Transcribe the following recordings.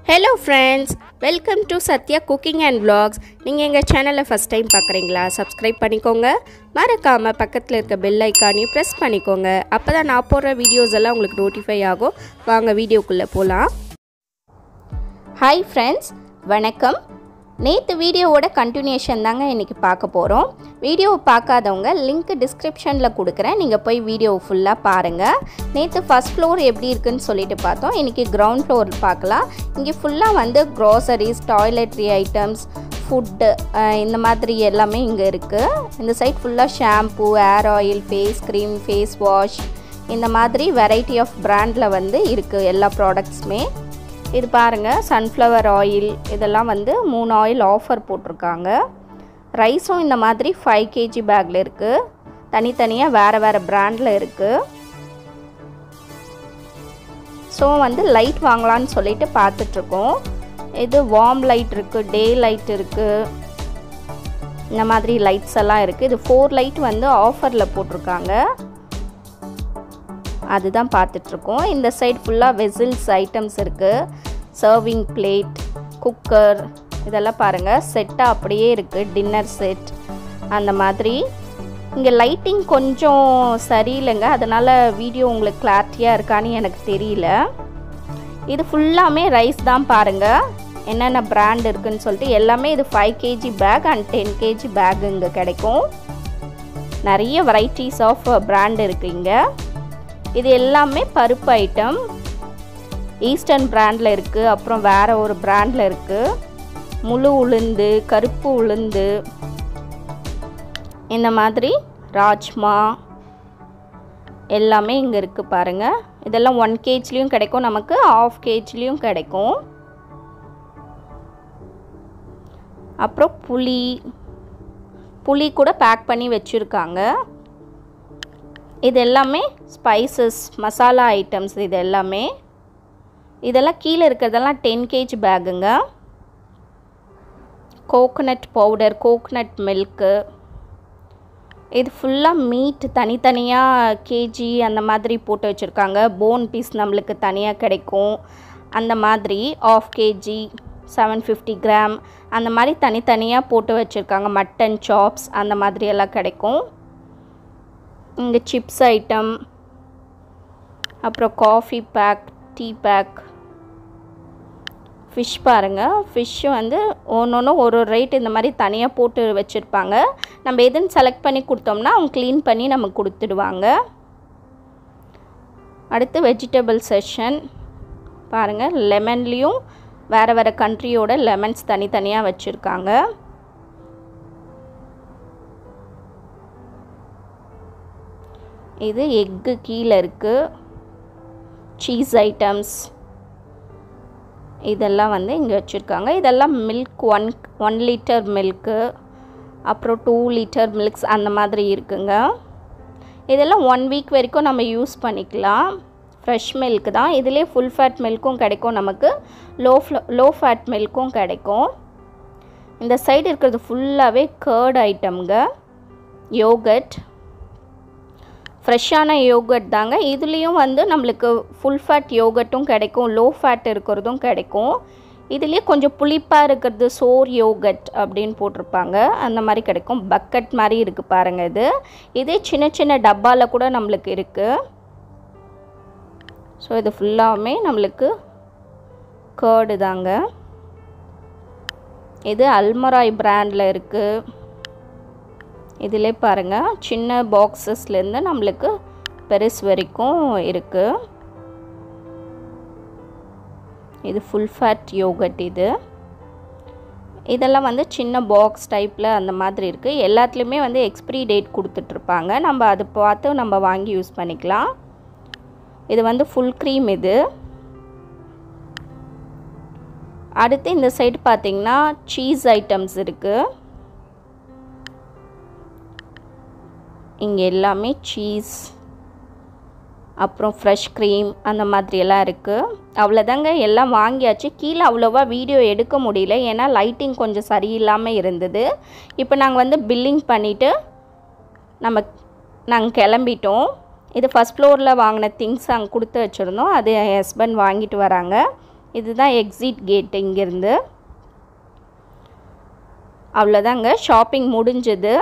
hello friends welcome to Sathya cooking and vlogs நீங்கள் எங்கள் சேனலை ஃபஸ்ட் டைம் பார்க்குறீங்களா சப்ஸ்கிரைப் பண்ணிக்கோங்க மறக்காமல் பக்கத்தில் இருக்க பெல் ஐக்கானையும் ப்ரெஸ் பண்ணிக்கோங்க அப்போ தான் நான் போடுற வீடியோஸ் எல்லாம் உங்களுக்கு நோட்டிஃபை ஆகும் வாங்க வீடியோக்குள்ளே போகலாம் ஹாய் ஃப்ரெண்ட்ஸ் வணக்கம் நேற்று வீடியோவோட கண்டினியூஷன் தாங்க இன்றைக்கி பார்க்க போகிறோம் வீடியோவை பார்க்காதவங்க லிங்க் டிஸ்கிரிப்ஷனில் கொடுக்குறேன் நீங்கள் போய் வீடியோ ஃபுல்லாக பாருங்கள் நேற்று ஃபஸ்ட் ஃப்ளோர் எப்படி இருக்குன்னு சொல்லிட்டு பார்த்தோம் இன்றைக்கி கிரவுண்ட் ஃப்ளோர் பார்க்கலாம் இங்கே ஃபுல்லாக வந்து க்ராசரிஸ் டாய்லெட்ரி ஐட்டம்ஸ் ஃபுட்டு இந்த மாதிரி எல்லாமே இங்கே இருக்குது இந்த சைட் ஃபுல்லாக shampoo hair oil face cream face wash இந்த மாதிரி வெரைட்டி ஆஃப் பிராண்டில் வந்து இருக்குது எல்லா ப்ராடக்ட்ஸுமே இது பாருங்கள் சன்ஃப்ளவர் ஆயில் இதெல்லாம் வந்து மூணு ஆயில் ஆஃபர் போட்டிருக்காங்க ரைஸும் இந்த மாதிரி ஃபைவ் கேஜி பேக்கில் இருக்குது தனித்தனியாக வேறு வேறு பிராண்டில் இருக்குது ஸோ வந்து லைட் வாங்கலான்னு சொல்லிட்டு பார்த்துட்ருக்கோம் இது வார்ம் லைட் இருக்குது டே லைட் இருக்குது இந்த மாதிரி லைட்ஸ் எல்லாம் இருக்குது இது ஃபோர் லைட் வந்து ஆஃபரில் போட்டிருக்காங்க அதுதான் பார்த்துட்ருக்கோம் இந்த சைடு ஃபுல்லாக வெசில்ஸ் ஐட்டம்ஸ் இருக்குது சர்விங் பிளேட் குக்கர் இதெல்லாம் பாருங்கள் செட்டாக அப்படியே இருக்குது டின்னர் செட் அந்த மாதிரி இங்கே லைட்டிங் கொஞ்சம் சரியில்லைங்க அதனால் வீடியோ உங்களுக்கு கிளாரிட்டியாக இருக்கான்னு எனக்கு தெரியல இது ஃபுல்லாமே ரைஸ் தான் பாருங்கள் என்னென்ன பிராண்ட் இருக்குன்னு சொல்லிட்டு எல்லாமே இது five KG pack and ten KG pack இங்கே கிடைக்கும் நிறைய வெரைட்டிஸ் ஆஃப் பிராண்ட் இருக்குது இங்கே இது எல்லாமே பருப்பு ஐட்டம் ஈஸ்டர்ன் பிராண்டில் இருக்குது அப்புறம் வேறு ஒரு பிராண்டில் இருக்குது முழு உளுந்து கருப்பு உளுந்து இந்த மாதிரி ராஜ்மா எல்லாமே இங்கே இருக்குது பாருங்கள் இதெல்லாம் ஒன் கேஜ்லேயும் கிடைக்கும் நமக்கு ஆஃப் கேஜ்லேயும் கிடைக்கும் அப்புறம் புளி புளி கூட பேக் பண்ணி வச்சுருக்காங்க இது எல்லாமே ஸ்பைசஸ் மசாலா ஐட்டம்ஸ் இது எல்லாமே இதெல்லாம் கீழே இருக்கிறதெல்லாம் டென் கேஜி பேக்குங்க கோகனட் பவுடர் கோகனட் மில்க்கு இது ஃபுல்லாக மீட் தனித்தனியாக கேஜி அந்த மாதிரி போட்டு வச்சுருக்காங்க போன் பீஸ் நம்மளுக்கு தனியாக கிடைக்கும் அந்த மாதிரி half KG seven fifty gram அந்த மாதிரி தனித்தனியாக போட்டு வச்சுருக்காங்க மட்டன் சாப்ஸ் அந்த மாதிரி எல்லாம் கிடைக்கும் இங்கே சிப்ஸ் ஐட்டம் அப்புறம் coffee pack tea pack fish பாருங்கள் ஃபிஷ்ஷு வந்து ஒன்று ஒன்று ஒரு ஒரு ரேட் இந்த மாதிரி தனியாக போட்டு வச்சுருப்பாங்க நம்ம எதுன்னு செலக்ட் பண்ணி கொடுத்தோம்னா அவங்க க்ளீன் பண்ணி நமக்கு கொடுத்துடுவாங்க அடுத்து வெஜிடபிள் செஷன் பாருங்கள் லெமன்லேயும் வேறு வேறு கண்ட்ரியோட லெமன்ஸ் தனித்தனியாக வச்சுருக்காங்க இது எக்கு கீழே இருக்குது சீஸ் ஐட்டம்ஸ் இதெல்லாம் வந்து இங்கே வச்சுருக்காங்க இதெல்லாம் milk one one litre milk அப்புறம் டூ லிட்டர் மில்க்ஸ் அந்த மாதிரி இருக்குங்க இதெல்லாம் ஒன் வீக் வரைக்கும் நம்ம யூஸ் பண்ணிக்கலாம் ஃப்ரெஷ் மில்க் தான் இதிலே ஃபுல் ஃபேட் மில்க்கும் கிடைக்கும் நமக்கு லோ ஃப்ளோ லோ ஃபேட் மில்க்கும் கிடைக்கும் இந்த சைடு இருக்கிறது ஃபுல்லாகவே கேர்ட் ஐட்டம்ங்க யோகட் ஃப்ரெஷ்ஷான யோகட் தாங்க இதுலேயும் வந்து நம்மளுக்கு ஃபுல் ஃபேட் யோகட்டும் கிடைக்கும் லோ ஃபேட் இருக்கிறதும் கிடைக்கும் இதுலேயே கொஞ்சம் புளிப்பாக இருக்கிறது சோர் யோகட் அப்படின்னு போட்டிருப்பாங்க அந்த மாதிரி கிடைக்கும் பக்கெட் மாதிரி இருக்குது பாருங்கள் இது இதே சின்ன சின்ன டப்பாவில் கூட நம்மளுக்கு இருக்குது ஸோ இது ஃபுல்லாகவுமே நம்மளுக்கு கேர்டு தாங்க இது அல்மராய் பிராண்டில் இருக்குது இதிலே பாருங்கள் சின்ன பாக்ஸஸ்லேருந்து நம்மளுக்கு பெருசு வரைக்கும் இருக்குது இது ஃபுல் ஃபேட் யோகட் இது இதெல்லாம் வந்து சின்ன பாக்ஸ் டைப்பில் அந்த மாதிரி இருக்குது எல்லாத்துலேயுமே வந்து எக்ஸ்பிரி டேட் கொடுத்துட்ருப்பாங்க நம்ம அதை பார்த்து நம்ம வாங்கி யூஸ் பண்ணிக்கலாம் இது வந்து ஃபுல் க்ரீம் இது அடுத்து இந்த சைடு பார்த்திங்கன்னா சீஸ் ஐட்டம்ஸ் இருக்குது இங்கே எல்லாமே சீஸ் அப்புறம் ஃப்ரெஷ் க்ரீம் அந்த மாதிரியெல்லாம் இருக்குது அவ்வளோதாங்க எல்லாம் வாங்கியாச்சு கீழே அவ்வளோவா வீடியோ எடுக்க முடியல ஏன்னா லைட்டிங் கொஞ்சம் சரியில்லாமல் இருந்தது இப்போ நாங்கள் வந்து பில்லிங் பண்ணிவிட்டு நம்ம நாங்கள் கிளம்பிட்டோம் இது ஃபஸ்ட் ஃப்ளோரில் வாங்கின திங்ஸ் அங்கே கொடுத்து வச்சுருந்தோம் அது என் ஹஸ்பண்ட் வாங்கிட்டு வராங்க இதுதான் எக்ஸிட் கேட் இங்கேருந்து அவ்வளோதாங்க ஷாப்பிங் முடிஞ்சது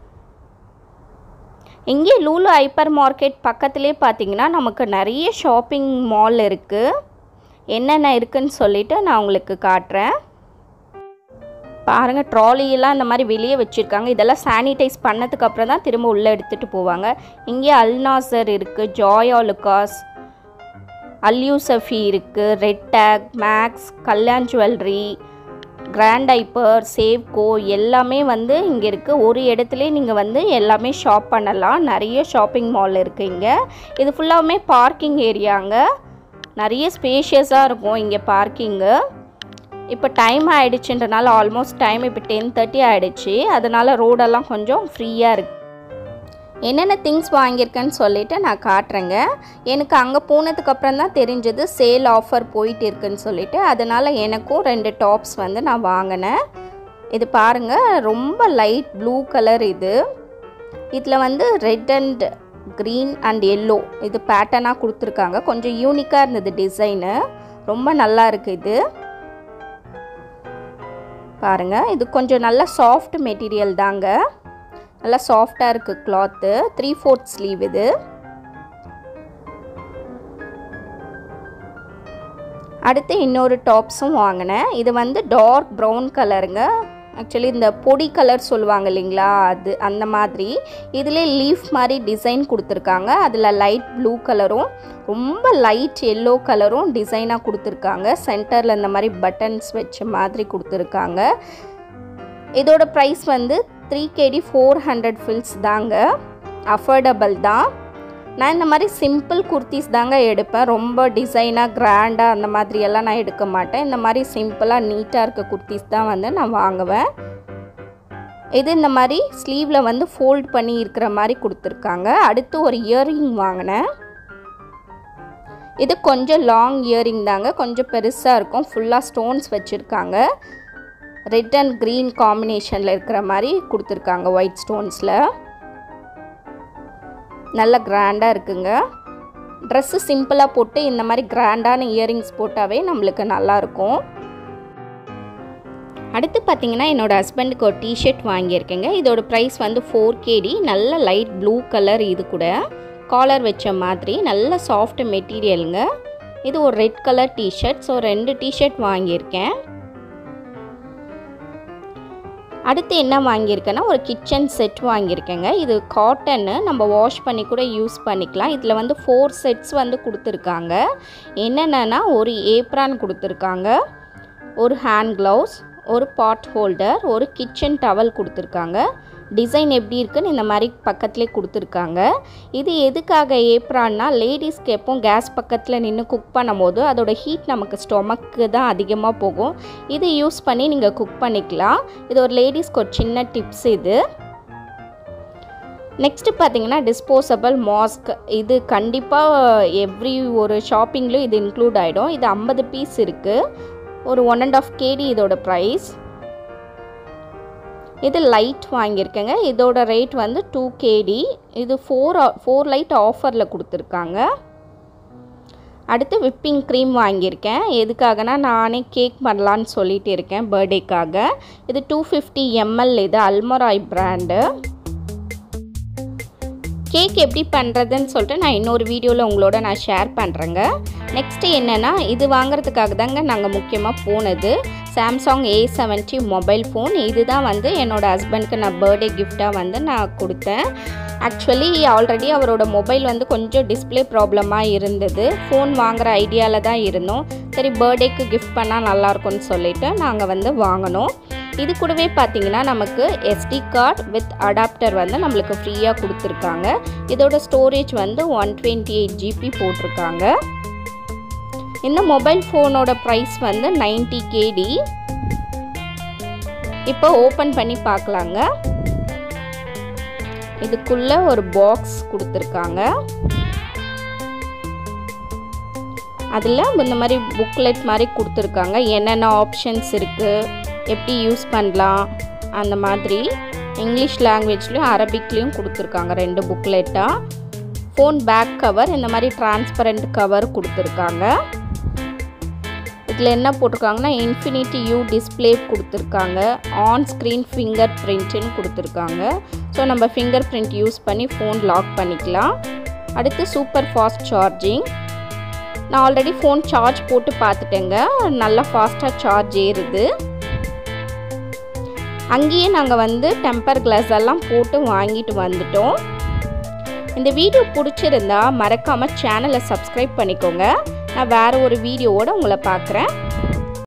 இங்கே லூலு ஹைப்பர் மார்க்கெட் பக்கத்துலேயே பார்த்தீங்கன்னா நமக்கு நிறைய ஷாப்பிங் மால் இருக்குது என்னென்ன இருக்குன்னு சொல்லிட்டு நான் உங்களுக்கு காட்டுறேன் பாருங்கள் ட்ராலியெல்லாம் இந்த மாதிரி வெளியே வச்சுருக்காங்க இதெல்லாம் சானிடைஸ் பண்ணதுக்கு அப்புறம் தான் திரும்ப உள்ளே எடுத்துகிட்டு போவாங்க இங்கே அல்நாசர் இருக்குது ஜாயா லுக்காஸ் அல்யூசஃபி இருக்குது red tag max Kalyan jewellery grand hyper சேவ்கோ எல்லாமே வந்து இங்கே இருக்குது ஒரு இடத்துல நீங்கள் வந்து எல்லாமே ஷாப் பண்ணலாம் நிறைய ஷாப்பிங் மால் இருக்குது இங்கே இது ஃபுல்லாகவுமே பார்க்கிங் ஏரியாங்க நிறைய ஸ்பேஷியஸாக இருக்கும் இங்கே பார்க்கிங்கு இப்போ டைம் ஆகிடுச்சுன்றனால ஆல்மோஸ்ட் டைம் இப்போ டென் தேர்ட்டி ஆகிடுச்சு அதனால் ரோடெல்லாம் கொஞ்சம் ஃப்ரீயாக இருக்குது என்னென்ன திங்ஸ் வாங்கியிருக்கேன்னு சொல்லிவிட்டு நான் காட்டுறேங்க எனக்கு அங்கே போனதுக்கப்புறம் தான் தெரிஞ்சது சேல் ஆஃபர் போயிட்டு இருக்குன்னு சொல்லிட்டு அதனால் எனக்கும் ரெண்டு டாப்ஸ் வந்து நான் வாங்கினேன் இது பாருங்கள் ரொம்ப லைட் ப்ளூ கலர் இது இதில் வந்து red and green and yellow இது பேட்டர்னாக கொடுத்துருக்காங்க கொஞ்சம் யூனிக்காக இருந்தது டிசைனு ரொம்ப நல்லா இருக்குது இது பாருங்கள் இது கொஞ்சம் நல்ல சாஃப்ட் மெட்டீரியல் தாங்க நல்லா சாஃப்டாக இருக்குது கிளாத்து த்ரீ ஃபோர்த் ஸ்லீவ் இது அடுத்து இன்னொரு டாப்ஸும் வாங்கினேன் இது வந்து டார்க் ப்ரௌன் கலருங்க ஆக்சுவலி இந்த பொடி கலர் சொல்லுவாங்க இல்லைங்களா அது அந்த மாதிரி இதில் லீஃப் மாதிரி டிசைன் கொடுத்துருக்காங்க அதில் லைட் ப்ளூ கலரும் ரொம்ப லைட் எல்லோ கலரும் டிசைனாக கொடுத்துருக்காங்க சென்டரில் இந்த மாதிரி பட்டன்ஸ் வச்ச மாதிரி கொடுத்துருக்காங்க இதோட ப்ரைஸ் வந்து three KD four hundred fils தாங்க அஃபோர்டபுள் தான் நான் இந்த மாதிரி சிம்பிள் குர்த்திஸ் தாங்க எடுப்பேன் ரொம்ப டிசைனாக கிராண்டாக அந்த மாதிரியெல்லாம் நான் எடுக்க மாட்டேன் இந்த மாதிரி சிம்பிளாக நீட்டாக இருக்க குர்த்திஸ் தான் வந்து நான் வாங்குவேன் இது இந்த மாதிரி ஸ்லீவில் வந்து ஃபோல்ட் பண்ணி இருக்கிற மாதிரி கொடுத்துருக்காங்க அடுத்து ஒரு இயரிங் வாங்கினேன் இது கொஞ்சம் லாங் இயரிங் தாங்க கொஞ்சம் பெருசாக இருக்கும் ஃபுல்லாக ஸ்டோன்ஸ் வச்சுருக்காங்க ரெட் அண்ட் க்ரீன் காம்பினேஷனில் இருக்கிற மாதிரி கொடுத்துருக்காங்க ஒயிட் ஸ்டோன்ஸில் நல்ல கிராண்டாக இருக்குங்க ட்ரெஸ்ஸு சிம்பிளாக போட்டு இந்த மாதிரி கிராண்டான இயரிங்ஸ் போட்டாவே நம்மளுக்கு நல்லாயிருக்கும் அடுத்து பார்த்தீங்கன்னா என்னோடய ஹஸ்பண்டுக்கு ஒரு டிஷர்ட் வாங்கியிருக்கேங்க இதோட ப்ரைஸ் வந்து ஃபோர் கேடி நல்ல லைட் ப்ளூ கலர் இது கூட காலர் வச்ச மாதிரி நல்ல சாஃப்ட் மெட்டீரியலுங்க இது ஒரு ரெட் கலர் டிஷர்ட் ஸோ ரெண்டு டிஷர்ட் வாங்கியிருக்கேன் அடுத்து என்ன வாங்கியிருக்கேன்னா ஒரு கிச்சன் செட் வாங்கியிருக்கேங்க இது காட்டன்னு நம்ம வாஷ் பண்ணி கூட யூஸ் பண்ணிக்கலாம் இதில் வந்து ஃபோர் செட்ஸ் வந்து கொடுத்துருக்காங்க என்னென்னா ஒரு ஏப்ரான் கொடுத்துருக்காங்க ஒரு ஹேண்ட் க்ளவுஸ் ஒரு பாட் ஹோல்டர் ஒரு கிச்சன் டவல் கொடுத்துருக்காங்க டிசைன் எப்படி இருக்குன்னு இந்த மாதிரி பக்கத்துலேயே கொடுத்துருக்காங்க இது எதுக்காக ஏப்ரான்னா லேடிஸ்க்கு எப்போ கேஸ் பக்கத்தில் நின்று குக் பண்ணும்போது அதோட ஹீட் நமக்கு ஸ்டொமக்கு தான் அதிகமாக போகும் இது யூஸ் பண்ணி நீங்கள் குக் பண்ணிக்கலாம் இது ஒரு லேடிஸ்க்கு ஒரு சின்ன டிப்ஸ் இது நெக்ஸ்ட்டு பார்த்தீங்கன்னா டிஸ்போசபிள் மாஸ்க் இது கண்டிப்பாக எவ்ரி ஒரு ஷாப்பிங்லேயும் இது இன்க்ளூட் ஆகிடும் இது ஐம்பது பீஸ் இருக்குது ஒரு ஒன் அண்ட் ஆஃப் கேடி இதோட ப்ரைஸ் இது லைட் வாங்கியிருக்கேங்க இதோட ரேட் வந்து டூ கேடி இது ஃபோர் ஃபோர் லைட் ஆஃபரில் கொடுத்துருக்காங்க அடுத்து விப்பிங் க்ரீம் வாங்கியிருக்கேன் எதுக்காகனா நானே கேக் பண்ணலான்னு சொல்லிட்டு இருக்கேன் பர்த்டேக்காக இது டூ ஃபிஃப்டி எம்எல் இது அல்மராய் பிராண்டு கேக் எப்படி பண்ணுறதுன்னு சொல்லிட்டு நான் இன்னொரு வீடியோவில் உங்களோட நான் ஷேர் பண்ணுறேங்க நெக்ஸ்ட்டு என்னென்னா இது வாங்குறதுக்காக தாங்க நாங்கள் முக்கியமாக போனது Samsung A seventy mobile phone இதுதான் வந்து என்னோடய ஹஸ்பண்ட்க்கு நான் பர்த்டே கிஃப்டாக வந்து நான் கொடுத்தேன் ஆக்சுவலி ஆல்ரெடி அவரோட மொபைல் வந்து கொஞ்சம் டிஸ்பிளே ப்ராப்ளமாக இருந்தது ஃபோன் வாங்குகிற ஐடியாவில் தான் இருந்தோம் சரி பர்த்டேக்கு கிஃப்ட் பண்ணால் நல்லாயிருக்கும்னு சொல்லிட்டு நாங்கள் வந்து வாங்கினோம் இது கூடவே பார்த்தீங்கன்னா நமக்கு எஸ்டி கார்டு வித் அடாப்டர் வந்து நம்மளுக்கு ஃப்ரீயாக கொடுத்துருக்காங்க இதோட ஸ்டோரேஜ் வந்து ஒன் டுவெண்ட்டி எயிட் ஜிபி போட்டிருக்காங்க இந்த மொபைல் ஃபோனோட ப்ரைஸ் வந்து நைன்டி கேடி இப்போ ஓப்பன் பண்ணி பார்க்கலாங்க இதுக்குள்ள ஒரு பாக்ஸ் கொடுத்துருக்காங்க அதில் இந்த மாதிரி புக்லெட் மாதிரி கொடுத்துருக்காங்க என்னென்ன ஆப்ஷன்ஸ் இருக்குது எப்படி யூஸ் பண்ணலாம் அந்த மாதிரி இங்கிலீஷ் லாங்குவேஜ்லேயும் அரபிக்லேயும் கொடுத்துருக்காங்க ரெண்டு புக்லெட்டாக ஃபோன் பேக் கவர் இந்த மாதிரி டிரான்ஸ்பரண்ட் கவர் கொடுத்துருக்காங்க இதில் என்ன போட்டிருக்காங்கன்னா இன்ஃபினிட்டி யூ டிஸ்பிளே கொடுத்துருக்காங்க ஆன் ஸ்க்ரீன் ஃபிங்கர் பிரிண்ட்டுன்னு கொடுத்துருக்காங்க ஸோ நம்ம ஃபிங்கர் பிரிண்ட் யூஸ் பண்ணி ஃபோன் லாக் பண்ணிக்கலாம் அடுத்து சூப்பர் ஃபாஸ்ட் சார்ஜிங் நான் ஆல்ரெடி ஃபோன் சார்ஜ் போட்டு பார்த்துட்டேங்க நல்லா ஃபாஸ்ட்டாக சார்ஜ் ஏறுது அங்கேயே நாங்கள் வந்து டெம்பர் கிளாஸ் எல்லாம் போட்டு வாங்கிட்டு வந்துட்டோம் இந்த வீடியோ பிடிச்சிருந்தா மறக்காமல் சேனலை சப்ஸ்கிரைப் பண்ணிக்கோங்க நான் வேறு ஒரு வீடியோவோடு உங்களை பார்க்குறேன்